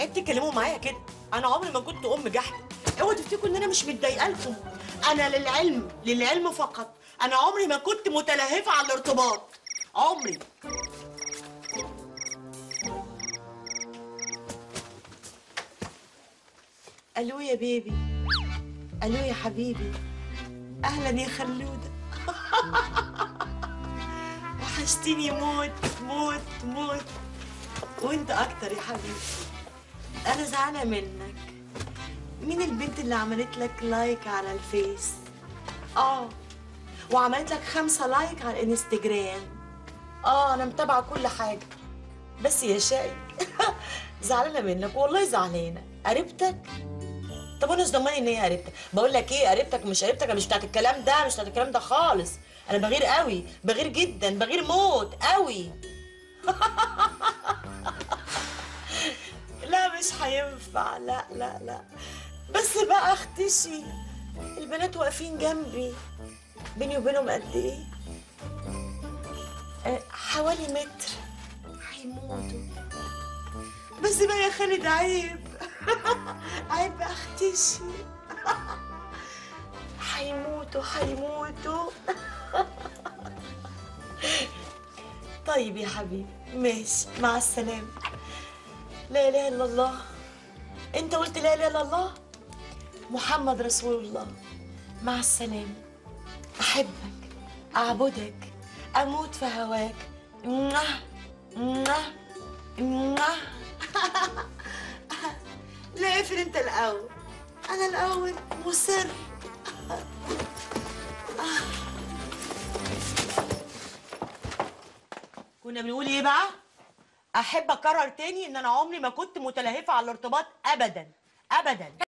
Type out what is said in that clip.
عيب تتكلموا معايا كده انا عمري ما كنت ام جحد اوعوا تفتكروا ان انا مش متضايقه لكم انا للعلم للعلم فقط انا عمري ما كنت متلهفه على الارتباط عمري الو يا بيبي الو يا حبيبي اهلا يا خلوده وحشتيني موت موت موت وانت اكتر يا حبيبي انا زعلانه منك مين البنت اللي عملت لك لايك على الفيس اه وعملت لك خمسة لايك على الانستجرام اه انا متابعه كل حاجه بس يا شقي زعلانه منك والله زعلانه قريبتك طب انا مش ضماني ان هي قريبتك بقول لك ايه قريبتك مش قريبتك انا مش بتاعت الكلام ده مش بتاعت الكلام ده خالص انا بغير قوي بغير جدا بغير موت قوي لا مش هينفع لا لا لا بس بقى اختشي البنات واقفين جنبي بيني وبينهم قد ايه آه، حوالي متر هيموتوا بس بقى يا خالد عيب عيب بقى اختشي هيموتوا هيموتوا طيب يا حبيبي ماشي مع السلامة لا اله الا الله انت قلت لا اله الا الله محمد رسول الله مع السلامة احبك اعبدك اموت في هواك موah، موah، موah. لا اقفل انت الاول انا الاول مصر كنا بنقول ايه بقى احب اكرر تاني ان انا عمري ما كنت متلهفه على الارتباط ابدا ابدا